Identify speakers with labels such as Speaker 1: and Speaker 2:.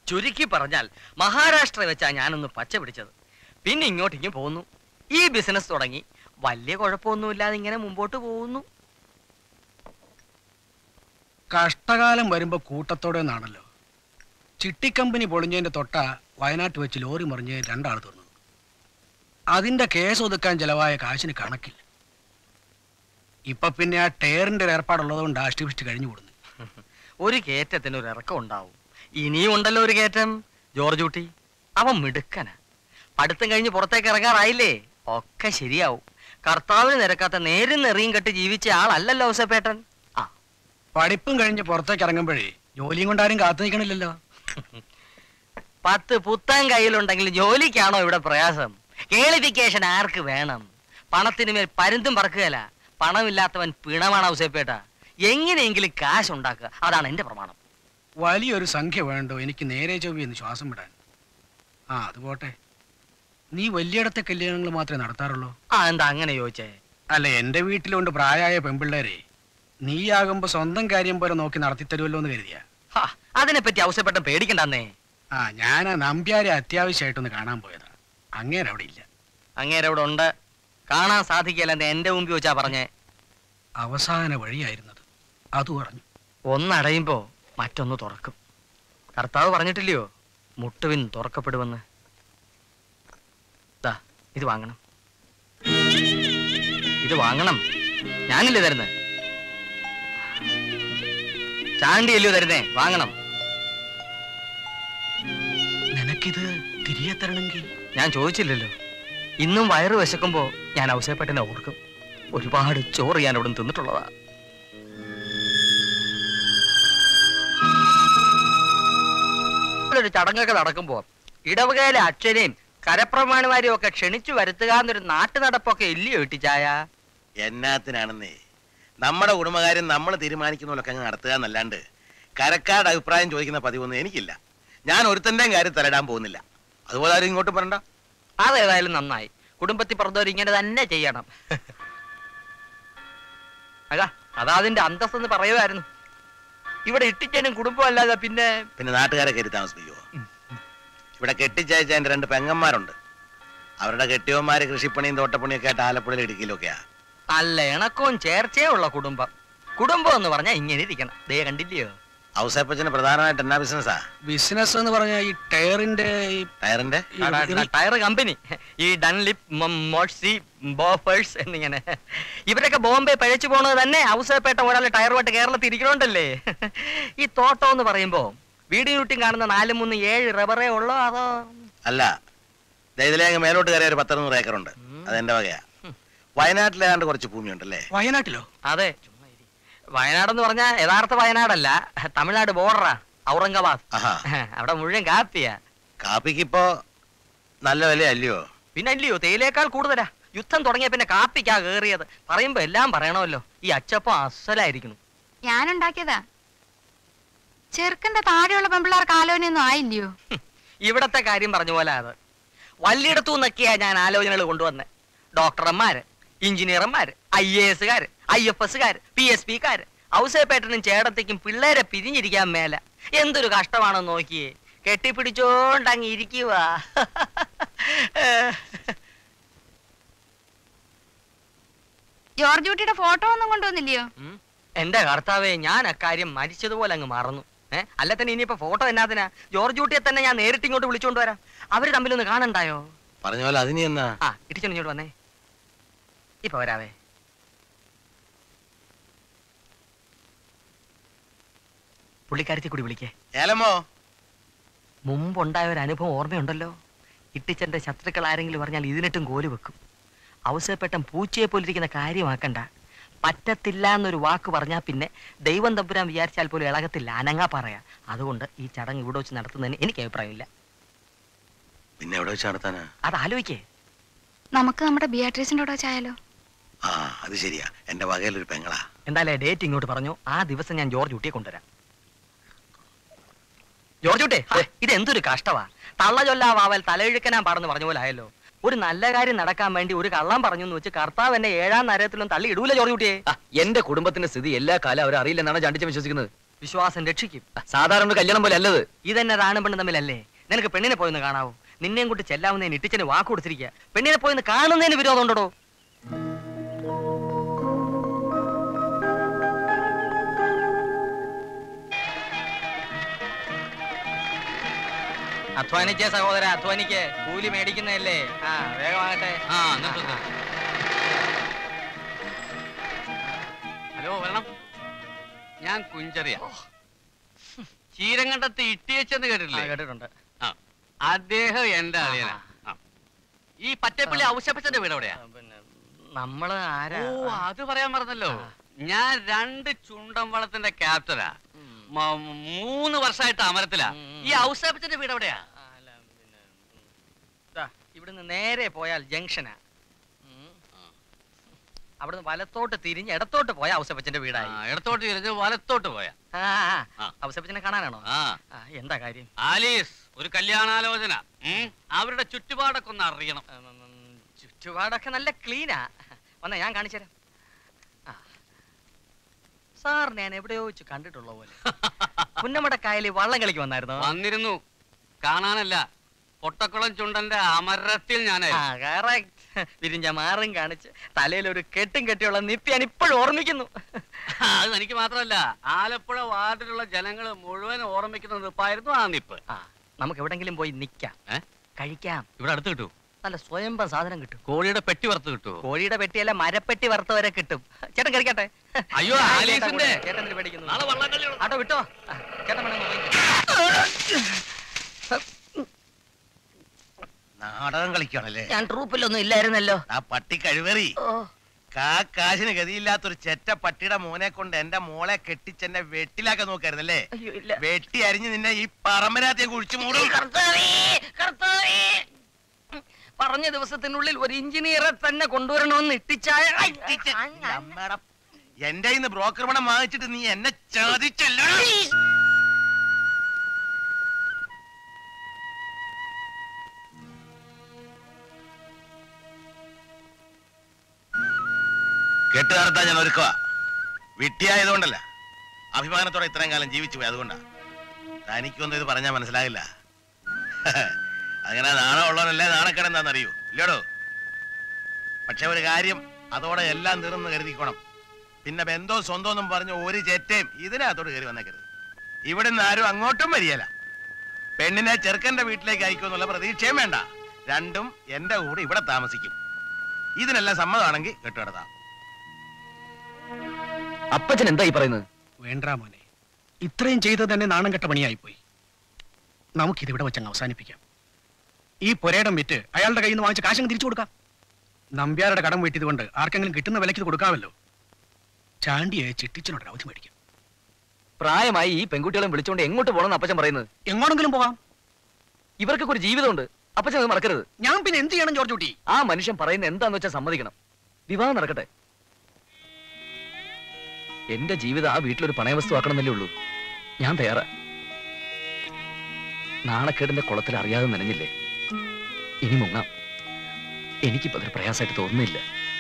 Speaker 1: ചുരുക്കി പറഞ്ഞാൽ മഹാരാഷ്ട്ര വെച്ചാ ഞാനൊന്ന് പച്ച പിടിച്ചത് പിന്നെ ഇങ്ങോട്ടിങ്ങ് പോന്നു ഈ ബിസിനസ് തുടങ്ങി വലിയ കുഴപ്പമൊന്നുമില്ലാതെ ഇങ്ങനെ മുമ്പോട്ട് പോകുന്നു
Speaker 2: കഷ്ടകാലം വരുമ്പോ കൂട്ടത്തോടെ എന്നാണല്ലോ ചിട്ടിക്കമ്പനി പൊളിഞ്ഞതിന്റെ തൊട്ട വയനാട്ട് വെച്ച് ലോറി മറിഞ്ഞ് രണ്ടാൾ തീർന്നത് അതിന്റെ കേസ് ഒതുക്കാൻ ചെലവായ കാശിന് കണക്കില്ല ഇപ്പൊ പിന്നെ ആ ടയറിന്റെ ഒരു ഏർപ്പാടുള്ളതുകൊണ്ട് ആഷ്ടിപിഷ്ടി കഴിഞ്ഞു കൂടുന്നു
Speaker 1: ഒരു കയറ്റത്തിന് ഒരു ഇറക്കം ഉണ്ടാവും ഇനിയും ഉണ്ടല്ലോ ഒരു കയറ്റം ജോർജ് കുട്ടി അവൻ മിടുക്കന പഠിത്തം കഴിഞ്ഞ് പുറത്തേക്ക് ഇറങ്ങാറായില്ലേ ഒക്കെ ശരിയാവും കർത്താവിന് നിരക്കാത്ത നേരും നെറിയും കെട്ട് ജീവിച്ച ആളല്ലല്ലോ ഔസപ്പേട്ടൻ ആ
Speaker 2: പഠിപ്പും കഴിഞ്ഞ് പുറത്തേക്ക് ഇറങ്ങുമ്പോഴേ ജോലിയും കൊണ്ടാരും കാത്തു നിൽക്കണില്ലല്ലോ
Speaker 1: പത്ത് പുത്തൻ കയ്യിലുണ്ടെങ്കിൽ ജോലിക്കാണോ ഇവിടെ പ്രയാസം കേളിഫിക്കേഷൻ ആർക്ക് വേണം പണത്തിന് മേൽ പരുന്തും പറക്കുകയല്ല പണമില്ലാത്തവൻ പിണമാണ് ഔസേപ്പേട്ട എങ്ങനെയെങ്കിലും കാശ് ഉണ്ടാക്കുക അതാണ് എന്റെ പ്രമാണം
Speaker 2: വലിയൊരു സംഖ്യ വേണ്ടോ എനിക്ക് നേരെ ചൊവ്വി എന്ന് ശ്വാസം വിടാൻ ആ അത് പോട്ടെ നീ വലിയിടത്തെ കല്യാണങ്ങൾ മാത്രമേ നടത്താറുള്ളൂ
Speaker 1: ആ എന്താ അങ്ങനെ ചോദിച്ചേ
Speaker 2: അല്ല എന്റെ വീട്ടിലുണ്ട് പ്രായമായ പെൺപിള്ളേരെ നീയാകുമ്പോ സ്വന്തം കാര്യം പോലെ നോക്കി നടത്തിത്തരുമല്ലോ എന്ന് കരുതിയ
Speaker 1: ഹാ, അതിനെപ്പറ്റി ഔസേപ്പേട്ടൻ പേടിക്കണ്ടെന്നേ
Speaker 2: ആ ഞാൻ ആ നമ്പ്യാരെ അത്യാവശ്യമായിട്ടൊന്ന് കാണാൻ പോയതാ അങ്ങേരെ അവിടെ ഇല്ല
Speaker 1: അങ്ങേരെ ഇവിടെ ഉണ്ട് കാണാൻ സാധിക്കില്ലെന്ന് എന്റെ മുമ്പിൽ വെച്ചാ പറഞ്ഞേ
Speaker 2: അവസാന വഴിയായിരുന്നത് അത് പറഞ്ഞു
Speaker 1: ഒന്നടയുമ്പോ മറ്റൊന്ന് തുറക്കും കർത്താവ് പറഞ്ഞിട്ടില്ലയോ മുട്ടുവിൻ തുറക്കപ്പെടുമെന്ന് ദാ ഇത് വാങ്ങണം ഇത് വാങ്ങണം ഞാനില്ലേ തരുന്നേ ചാണ്ടിയല്ലയോ തരുന്നേ വാങ്ങണം
Speaker 2: നിനക്കിത് തിരികെ തരണമെങ്കിൽ
Speaker 1: ഞാൻ ചോദിച്ചില്ലല്ലോ ഇന്നും വയറ് വിശക്കുമ്പോ ഞാൻ ഔസേപ്പേട്ടനെ ഓർക്കും ഒരുപാട് ചോറ് ഞാൻ അവിടെ തിന്നിട്ടുള്ളതാ ഒരു ചടങ്ങൊക്കെ നടക്കുമ്പോ ഇടവകയിലെ അക്ഷരെയും കരപ്രമാണിമാരെയും ഒക്കെ ക്ഷണിച്ചു വരുത്തുക എന്നൊരു നാട്ടു നടപ്പൊക്കെ ഇല്ലയോ ഇട്ടിച്ചായ
Speaker 3: എന്നാത്തിനാണെന്നേ നമ്മുടെ കുടുംബകാര്യം നമ്മൾ തീരുമാനിക്കുന്നതൊക്കെ അങ്ങ് നടത്തുക എന്നല്ലാണ്ട് കരക്കാരുടെ അഭിപ്രായം ചോദിക്കുന്ന പതിവൊന്നും എനിക്കില്ല ഞാൻ ഒരുത്തൻ്റെയും കാര്യം തലയിടാൻ പോകുന്നില്ല അതുപോലെ ആരും ഇങ്ങോട്ട് പറയണ്ട
Speaker 1: അതേതായാലും നന്നായി കുടുംബത്തിൽ പറഞ്ഞവർ ഇങ്ങനെ തന്നെ ചെയ്യണം അതാ അതാ അതിന്റെ അന്തസ്സെന്ന് പറയുമായിരുന്നു ഇവിടെ ഇട്ടിച്ചനും കുടുംബം അല്ലാതെ പിന്നെ
Speaker 3: പിന്നെ നാട്ടുകാരെ കയറി താമസിപ്പിക്കുമോ ഇവിടെ കെട്ടിച്ചയച്ച എൻ്റെ രണ്ട് പെങ്ങന്മാരുണ്ട് അവരുടെ കെട്ടിയവന്മാര് കൃഷിപ്പണിയും തോട്ടപ്പണിയൊക്കെ ആയിട്ട് ആലപ്പുഴയിൽ ഇടുക്കിയിലൊക്കെയാ
Speaker 1: നല്ല ഇണക്കവും ചേർച്ചയും ഉള്ള കുടുംബം കുടുംബം എന്ന് പറഞ്ഞാൽ ഇങ്ങനെ ഇരിക്കണം ദേ കണ്ടില്ലയോ
Speaker 3: ഔസേപ്പച്ചന് പ്രധാനമായിട്ട് എന്നാ ബിസിനസ്സാ
Speaker 2: ബിസിനസ് എന്ന് പറഞ്ഞാൽ ഈ ടയറിന്റെ ഈ
Speaker 3: ടയറിന്റെ
Speaker 2: ഈ
Speaker 1: ടയർ കമ്പനി ഈ ഡൺലിപ്പ് മോഴ്സി ബോഫേഴ്സ് എന്നിങ്ങനെ ഇവരൊക്കെ ബോംബെ പഴച്ചു പോണത് തന്നെ ഔസേപ്പേട്ട ഒരാൾ ടയറുമായിട്ട് കേരളത്തിൽ ഇരിക്കണോണ്ടല്ലേ ഈ തോട്ടം എന്ന് പറയുമ്പോ വീടിന് ചുറ്റും കാണുന്ന നാല് മൂന്ന് ഏഴ് റബ്ബറേ ഉള്ളോ അതോ
Speaker 3: അല്ല ദേ ഇതിലെ അങ്ങ് മേലോട്ട് കയറിയ ഒരു പത്തറുന്നൂറ് ഏക്കറുണ്ട് അതെന്റെ വകയാ വയനാട്ടിൽ ഏതാണ്ട് കുറച്ച് ഭൂമിയുണ്ടല്ലേ
Speaker 2: വയനാട്ടിലോ
Speaker 1: അതെ വയനാടെന്ന് പറഞ്ഞാൽ യഥാർത്ഥ വയനാടല്ല തമിഴ്നാട് ബോർഡറാ ഔറംഗാബാദ്
Speaker 3: ആഹാ
Speaker 1: അവിടെ മുഴുവൻ കാപ്പിയാ
Speaker 3: കാപ്പിക്കിപ്പോ നല്ല വിലയല്ലയോ
Speaker 1: പിന്നെ അല്ലയോ തേയിലേക്കാൾ കൂടുതലാ യുദ്ധം തുടങ്ങിയ പിന്നെ കാപ്പിക്കാ കേറിയത് പറയുമ്പോ എല്ലാം പറയണമല്ലോ ഈ അച്ചപ്പം അസലായിരിക്കുന്നു
Speaker 4: ഞാനുണ്ടാക്കിയതാ ചെറുക്കന്റെ താഴെയുള്ള പെമ്പിള്ളാർക്ക് ആലോചനയൊന്നും ആയില്ലയോ
Speaker 1: ഹും, ഇവിടത്തെ കാര്യം പറഞ്ഞ പോലെ അത് വല്ലിടത്തു നിന്നൊക്കെയാ ഞാൻ ആലോചനകൾ കൊണ്ടുവന്നെ ഡോക്ടർമാര് എഞ്ചിനീയർമാര് ഐ എ എസുകാര് ഐ എഫ് എസുകാര് പി എസ് പിക്കാര് ഔസേപ്പേട്ടനും ചേട്ടത്തേക്കും പിള്ളേരെ പിരിഞ്ഞിരിക്കാൻ മേല എന്തൊരു കഷ്ടമാണെന്ന് നോക്കിയേ കെട്ടിപ്പിടിച്ചോണ്ട് അങ്ങ് ഇരിക്കുക
Speaker 4: ജോർജ് കുട്ടിയുടെ ഫോട്ടോ ഒന്നും കൊണ്ടുവന്നില്ലയോ
Speaker 1: എന്റെ കർത്താവേ ഞാൻ അക്കാര്യം മരിച്ചതുപോലെ അങ്ങ് മറന്നു ഏ അല്ല തന്നെ ഇനിയിപ്പോ ഫോട്ടോ എന്നാത്തിനാ ജോർജ് കുട്ടിയെ തന്നെ ഞാൻ നേരിട്ട് ഇങ്ങോട്ട് വിളിച്ചോണ്ട് വരാം അവര് തമ്മിലൊന്ന് കാണണ്ടായോ
Speaker 3: പറഞ്ഞ പോലെ അതിനി എന്നാ
Speaker 1: ആ ഇടിച്ചോണ്ട് ഇങ്ങോട്ട് വന്നേ ഇപ്പൊ വരാവേ പുള്ളിക്കാരത്തി കൂടി വിളിക്കേ
Speaker 3: ഏലമോ
Speaker 1: മുമ്പുണ്ടായ ഒരു അനുഭവം ഓർമ്മയുണ്ടല്ലോ ഇട്ടിച്ചന്റെ ശത്രുക്കൾ ആരെങ്കിലും പറഞ്ഞാൽ ഇതിനിട്ടും കോല് വെക്കും ഔസേപ്പെട്ടൻ പൂച്ചയെ പോലിരിക്കുന്ന കാര്യമാക്കണ്ട പറ്റത്തില്ല എന്നൊരു വാക്ക് പറഞ്ഞാൽ പിന്നെ ദൈവം തമ്പുരാൻ വിചാരിച്ചാൽ പോലും ഇളകത്തില്ല അനങ്ങാ പറയാ അതുകൊണ്ട് ഈ ചടങ്ങ് ഇവിടെ വെച്ച് നടത്തുന്നതിന് എനിക്ക് അഭിപ്രായമില്ല
Speaker 3: പിന്നെ എവിടെ വെച്ച് നടത്താനാ
Speaker 1: അത് ആലോചിക്കേ
Speaker 4: നമുക്ക് നമ്മുടെ ബിയാട്രീസിന്റെ കൂടെ വെച്ചായാലോ
Speaker 3: ആ അത് ശരിയാ എന്റെ വകയിലൊരു പെങ്ങളാ
Speaker 1: എന്തായാലും ഡേറ്റ് ഇങ്ങോട്ട് പറഞ്ഞു ആ ദിവസം ഞാൻ ജോർജ് കുട്ടിയെ കൊണ്ടുവരാം ജോർജ് കുട്ടേ ഇത് എന്തൊരു കഷ്ടവാ തള്ള ചൊല്ലാവാവൽ തലയിഴുക്കനാൻ പാടെന്ന് പറഞ്ഞ പോലെ ആയല്ലോ ഒരു നല്ല കാര്യം നടക്കാൻ വേണ്ടി ഒരു കള്ളം പറഞ്ഞു എന്ന് വെച്ച് കർത്താവ് എന്നെ ഏഴാം നരത്തിലും തള്ളി ഇടൂല ജോർജ് കുട്ടിയെ
Speaker 5: ആ, എന്റെ കുടുംബത്തിന്റെ സ്ഥിതി എല്ലാ കാലം അവർ അറിയില്ലെന്നാണ് ചാണ്ടിച്ച വിശ്വസിക്കുന്നത്
Speaker 1: വിശ്വാസം രക്ഷിക്കും
Speaker 5: സാധാരണ ഒരു കല്യാണം പോലെ അല്ലത്
Speaker 1: ഇതന്നെ ആണും പെണ്ണും തമ്മിലല്ലേ നിനക്ക് പെണ്ണിനെ പോയെന്ന് കാണാവോ നിന്നെയും കൂട്ടി ചെല്ലാവുന്നതിന് ഇട്ടിച്ചന് വാക്ക് കൊടുത്തിരിക്കുക പെണ്ണിനെ പോയെന്ന് കാണുന്നതിന് വിരോധം ഉണ്ടോ അധ്വാനിക്കേ സഹോദര അധ്വാനിക്കേ കൂലി മേടിക്കുന്നതല്ലേ ആ വേഗമാകട്ടെ
Speaker 5: ആ നിർത്ത് ഹലോ വരണം ഞാൻ കുഞ്ചറിയ ചീരങ്കണ്ടത്ത് ഇട്ടിയച്ചെന്ന്
Speaker 1: ആ,
Speaker 5: കേട്ടിട്ടില്ലേ
Speaker 1: കേട്ടിട്ടുണ്ട്
Speaker 5: ആ. അദ്ദേഹം എന്റെ അളിയനാ ആ. ഈ പറ്റപ്പള്ളി ഔഷപ്പച്ചന്റെ വീട് എവിടെയാ
Speaker 1: ആ, പിന്നെ നമ്മള് ആരാ
Speaker 5: ഓ അത് പറയാൻ പറഞ്ഞല്ലോ ഞാൻ രണ്ട് ചുണ്ടൻ വളത്തിന്റെ ക്യാപ്റ്റനാ മ- മൂന്ന് വർഷമായിട്ട് അമരത്തിലാ
Speaker 1: ഉം.
Speaker 5: ഈ ഔഷപ്പച്ചന്റെ വീട് എവിടെയാ
Speaker 1: ആ, അല്ല, പിന്നെ, ഉം. ദാ, ഇവിടുന്ന് നേരെ പോയാൽ ജംഗ്ഷനാ ഉം. അവിടുന്ന് വലത്തോട്ട് തിരിഞ്ഞ് ഇടത്തോട്ട് പോയ ഔസപ്പച്ചന്റെ
Speaker 5: ആ,
Speaker 1: വീടായി
Speaker 5: ഇടത്തോട്ട് തിരിഞ്ഞ് വലത്തോട്ട് പോയാ
Speaker 1: ആ
Speaker 5: ആ.
Speaker 1: ഔസപ്പച്ചനെ കാണാനാണോ
Speaker 5: ആ
Speaker 1: ആ, എന്താ കാര്യം
Speaker 5: ആലീസ് ഒരു കല്യാണാലോചന ഉം. അവരുടെ ചുറ്റുപാടൊക്കെ ഒന്ന് അറിയണം
Speaker 1: ഉം, ഉം, ഉം, ചുറ്റുപാടൊക്കെ നല്ല ക്ലീനാ വന്നാ ഞാൻ കാണിച്ചു തരാം ആ. സാർ ഞാൻ എവിടെയോ വെച്ച് കണ്ടിട്ടുള്ള പോലെ പുന്നമട കായലിൽ വള്ളം കളിക്ക് വന്നായിരുന്നോ
Speaker 5: വന്നിരുന്നു കാണാനല്ല പൊട്ടക്കുളം ചുണ്ടന്റെ അമരത്തിൽ
Speaker 1: ആ
Speaker 5: ഞാനായിരുന്നു
Speaker 1: correct. വിരിഞ്ഞ മാറും കാണിച്ച് തലയിൽ ഒരു കെട്ടും കെട്ടിയുള്ള നിപ്പി ഞാൻ ഇപ്പോഴും ഓർമ്മിക്കുന്നു
Speaker 5: അത് എനിക്ക് മാത്രമല്ല ആലപ്പുഴ വാർഡിലുള്ള ജനങ്ങൾ മുഴുവൻ ഓർമ്മിക്കുന്ന നിപ്പായിരുന്നു ആ നിപ്പ്
Speaker 1: ആ നമുക്ക് എവിടെങ്കിലും പോയി നിക്കാം
Speaker 5: ഏ?
Speaker 1: കഴിക്കാം
Speaker 5: ഇവിടെ അടുത്ത് കിട്ടൂ
Speaker 1: നല്ല സ്വയംഭം സാധനം കിട്ടും
Speaker 5: കോഴിയുടെ പെട്ടി വറുത്ത് കിട്ടുമോ
Speaker 1: കോഴിയുടെ പെട്ടിയല്ല മരപ്പെട്ടി വറുത്ത വരെ കിട്ടും ചേട്ടൻ കഴിക്കട്ടെ
Speaker 5: അയ്യോ,
Speaker 1: ആ,
Speaker 5: ആലീസിന്റെ.
Speaker 1: ചേട്ടൻ എന്തിന് പേടിക്കുന്നു
Speaker 5: നാളെ വള്ളംകളി
Speaker 1: ആട്ടോ വിട്ടോ ആ, ചേട്ടൻ വേണമെങ്കിൽ പോയി.
Speaker 3: നാടകം കളിക്കുകയാണല്ലേ
Speaker 1: ഞാൻ ട്രൂപ്പിലൊന്നും ഇല്ലായിരുന്നല്ലോ
Speaker 3: ആ പട്ടി കഴിവേറി
Speaker 1: ഓ
Speaker 3: കാ കാശിന് ഗതിയില്ലാത്തൊരു ചെറ്റ പട്ടിയുടെ മോനെ കൊണ്ട് എന്റെ മോളെ കെട്ടിച്ചെന്നെ വെട്ടിലാക്കാൻ നോക്കായിരുന്നല്ലേ
Speaker 1: അയ്യോ ഇല്ല
Speaker 3: വെട്ടി അരിഞ്ഞ് നിന്നെ ഈ പറമ്പനകത്ത് ഞാൻ കുഴിച്ചു മൂടും
Speaker 1: കർത്താവേ, കർത്താവേ. പറഞ്ഞ ദിവസത്തിനുള്ളിൽ ഒരു എഞ്ചിനീയറെ തന്നെ കൊണ്ടുവരണമെന്ന് ഇട്ടിച്ചായ
Speaker 3: അമ്മേടെ എന്റെ ഇന്ന് ബ്രോക്കർ പണം വാങ്ങിച്ചിട്ട് നീ എന്നെ ചതിച്ചല്ലോ കെട്ടുകാർത്താ ഞാൻ ഒരുക്കുക വിട്ടിയായതുകൊണ്ടല്ല അഭിമാനത്തോടെ ഇത്രയും കാലം ജീവിച്ചു പോയി അതുകൊണ്ടാ തനിക്കൊന്നും ഇത് പറഞ്ഞാൽ മനസ്സിലാകില്ല അങ്ങനെ നാണം ഉള്ളവനല്ലേ നാണക്കേടെന്താണെന്നറിയൂ ഇല്ലടോ പക്ഷെ ഒരു കാര്യം അതോടെ എല്ലാം തീർന്ന് കരുതിക്കോണം പിന്നെ ബന്ധോ സ്വന്തം എന്നും പറഞ്ഞ് ഒരു ചെറ്റയും ഇതിനകത്തോട് കയറി വന്നേക്കരുത് ഇവിടുന്ന് ആരും അങ്ങോട്ടും വരികയില്ല പെണ്ണിനെ ചെറുക്കന്റെ വീട്ടിലേക്ക് അയക്കുമെന്നുള്ള പ്രതീക്ഷയും വേണ്ട രണ്ടും എന്റെ കൂടെ ഇവിടെ താമസിക്കും ഇതിനെല്ലാം സമ്മതമാണെങ്കിൽ കെട്ടുകിടത്താം
Speaker 5: അപ്പച്ചൻ എന്താ ഈ പറയുന്നത്
Speaker 2: വേണ്ട മോനെ ഇത്രയും ചെയ്തത് തന്നെ നാണം കെട്ട പണിയായിപ്പോയി നമുക്കിതിവിടെ വെച്ചങ്ങ് അവസാനിപ്പിക്കാം ഈ പുരയിടം വിറ്റ് അയാളുടെ കയ്യിൽ നിന്ന് വാങ്ങിച്ച കാശങ്ങ് തിരിച്ചു കൊടുക്കാം നമ്പ്യാരുടെ കടം വീട്ടിയത് കൊണ്ട് ആർക്കെങ്കിലും കിട്ടുന്ന വിലയ്ക്ക് ഇത് കൊടുക്കാമല്ലോ ചാണ്ടിയെ ചിട്ടിച്ചനോട് ഒരു അവധി മേടിക്കാം
Speaker 5: പ്രായമായി ഈ പെൺകുട്ടികളെ വിളിച്ചോണ്ട് എങ്ങോട്ട് പോകണമെന്ന് അപ്പച്ചൻ പറയുന്നത്
Speaker 2: എങ്ങോടെങ്കിലും പോകാം
Speaker 5: ഇവർക്കൊക്കെ ഒരു ജീവിതമുണ്ട് അപ്പച്ചൻ അത് മറക്കരുത്
Speaker 2: ഞാൻ പിന്നെ എന്ത് ചെയ്യണം ജോർജ് കുട്ടി
Speaker 5: ആ മനുഷ്യൻ പറയുന്ന എന്താന്ന് വെച്ചാൽ സമ്മതിക്കണം വിവാഹം നടക്കട്ടെ എന്റെ ജീവിതം ആ വീട്ടിലൊരു പണയവസ്തു ആക്കണമെന്നല്ലേ ഉള്ളൂ ഞാൻ തയ്യാറാ നാണക്കേടിന്റെ കുളത്തിൽ അറിയാതെ നനഞ്ഞില്ലേ ഇനി മുങ്ങാം എനിക്കിപ്പോ അതൊരു പ്രയാസമായിട്ട് തോന്നുന്നില്ല